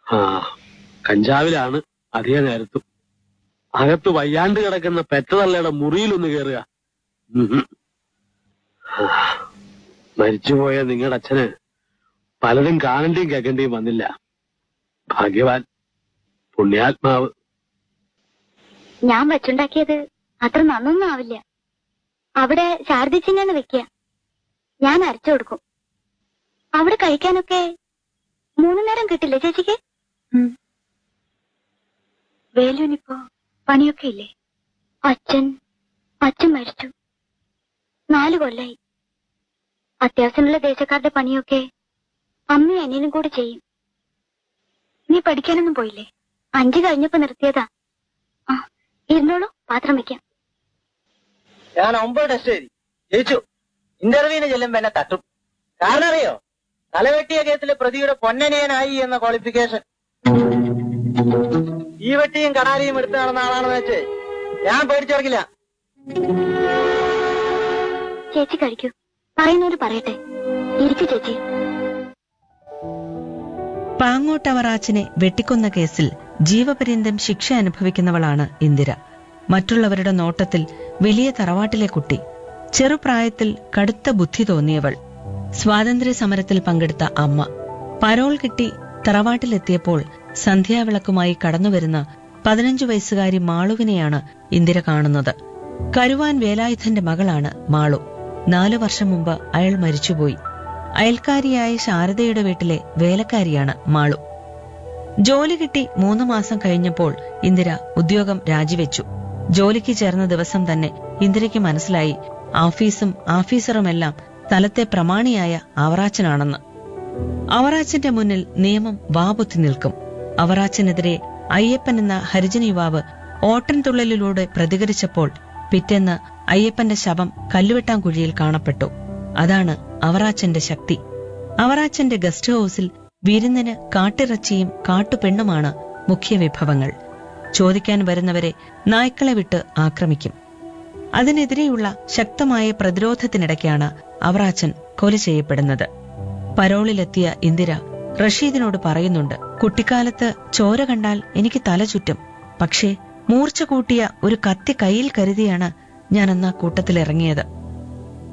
ആ കഞ്ചാവിലാണ് അധിക നേരത്തും അകത്ത് വയ്യാണ്ട് കിടക്കുന്ന പെറ്റതള്ളയുടെ മുറിയിലൊന്ന് കയറുക ഉഹും. ആ, മരിച്ചുപോയ നിങ്ങളുടെ അച്ഛന് പലതും കാണേണ്ടിയും കേൾക്കേണ്ടിയും വന്നില്ല ഭാഗ്യവാൻ പുണ്യാത്മാവ് ഞാൻ വെച്ചുണ്ടാക്കിയത് അത്ര നന്നൊന്നും ആവില്ല അവിടെ ശാരദിച്ചിനാണ് വെക്കുക ഞാൻ അരച്ചു കൊടുക്കും അവിടെ കഴിക്കാനൊക്കെ മൂന്നു നേരം കിട്ടില്ലേ ചേച്ചിക്ക് വേലുവിനിപ്പോ പണിയൊക്കെ ഇല്ലേ അച്ഛൻ അച്ഛൻ മരിച്ചു നാലു കൊല്ലായി അത്യാവശ്യമുള്ള ദേശക്കാരുടെ പണിയൊക്കെ അമ്മയും അനിയനും കൂടെ ചെയ്യും നീ പഠിക്കാനൊന്നും പോയില്ലേ അഞ്ചു കഴിഞ്ഞപ്പോ നിർത്തിയതാ ആ ഇരുന്നോളൂ പാത്രം വെക്കാം ഞാൻ ഒമ്പത് ടെസ്റ്റ് എഴുതി ജയിച്ചു ഇന്റർവ്യൂവിന് ചെല്ലുമ്പോ എന്നെ തട്ടും കാരണം അറിയോ തലവെട്ടിയ കേസിലെ പ്രതിയുടെ പൊന്നനിയനായി എന്ന ക്വാളിഫിക്കേഷൻ ഈ വെട്ടിയും കടാലിയും എടുത്തു നടന്ന ആളാണെന്ന് വെച്ച് ഞാൻ പേടിച്ചിറക്കില്ല ചേച്ചി കഴിക്കൂ പറയുന്നവര് പറയട്ടെ ഇരിക്കു ചേച്ചി പാങ്ങോട്ടവറാച്ചിനെ വെട്ടിക്കൊന്ന കേസിൽ ജീവപര്യന്തം ശിക്ഷ അനുഭവിക്കുന്നവളാണ് ഇന്ദിര മറ്റുള്ളവരുടെ നോട്ടത്തിൽ വലിയ തറവാട്ടിലെ കുട്ടി ചെറുപ്രായത്തിൽ കടുത്ത ബുദ്ധി തോന്നിയവൾ സ്വാതന്ത്ര്യ സമരത്തിൽ പങ്കെടുത്ത അമ്മ പരോൾ കിട്ടി തറവാട്ടിലെത്തിയപ്പോൾ സന്ധ്യാവിളക്കുമായി കടന്നുവരുന്ന പതിനഞ്ചു വയസ്സുകാരി മാളുവിനെയാണ് ഇന്ദിര കാണുന്നത് കരുവാൻ വേലായുധന്റെ മകളാണ് മാളു നാലു വർഷം മുമ്പ് അയാൾ മരിച്ചുപോയി അയൽക്കാരിയായ ശാരദയുടെ വീട്ടിലെ വേലക്കാരിയാണ് മാളു ജോലി കിട്ടി മൂന്ന് മാസം കഴിഞ്ഞപ്പോൾ ഇന്ദിര ഉദ്യോഗം രാജിവെച്ചു ജോലിക്ക് ചേർന്ന ദിവസം തന്നെ ഇന്ദിരയ്ക്ക് മനസ്സിലായി ആഫീസും ആഫീസറുമെല്ലാം സ്ഥലത്തെ പ്രമാണിയായ അവറാച്ചനാണെന്ന് അവറാച്ചന്റെ മുന്നിൽ നിയമം വാപുത്തി നിൽക്കും അവറാച്ചനെതിരെ അയ്യപ്പൻ എന്ന ഹരിജന യുവാവ് ഓട്ടൻതുള്ളലിലൂടെ പ്രതികരിച്ചപ്പോൾ പിറ്റേന്ന് അയ്യപ്പന്റെ ശവം കല്ലുവെട്ടാൻകുഴിയിൽ കാണപ്പെട്ടു അതാണ് അവറാച്ചന്റെ ശക്തി അവറാച്ചന്റെ ഗസ്റ്റ് ഹൌസിൽ വിരുന്നിന് കാട്ടിറച്ചിയും കാട്ടുപെണ്ണുമാണ് മുഖ്യ വിഭവങ്ങൾ ചോദിക്കാൻ വരുന്നവരെ നായ്ക്കളെ വിട്ട് ആക്രമിക്കും അതിനെതിരെയുള്ള ശക്തമായ പ്രതിരോധത്തിനിടയ്ക്കാണ് അവറാച്ചൻ കൊല ചെയ്യപ്പെടുന്നത് പരോളിലെത്തിയ ഇന്ദിര റഷീദിനോട് പറയുന്നുണ്ട് കുട്ടിക്കാലത്ത് ചോര കണ്ടാൽ എനിക്ക് തല ചുറ്റും പക്ഷേ മൂർച്ച കൂട്ടിയ ഒരു കത്തി കയ്യിൽ കരുതിയാണ് ഞാൻ അന്ന് ആ കൂട്ടത്തിൽ ഇറങ്ങിയത്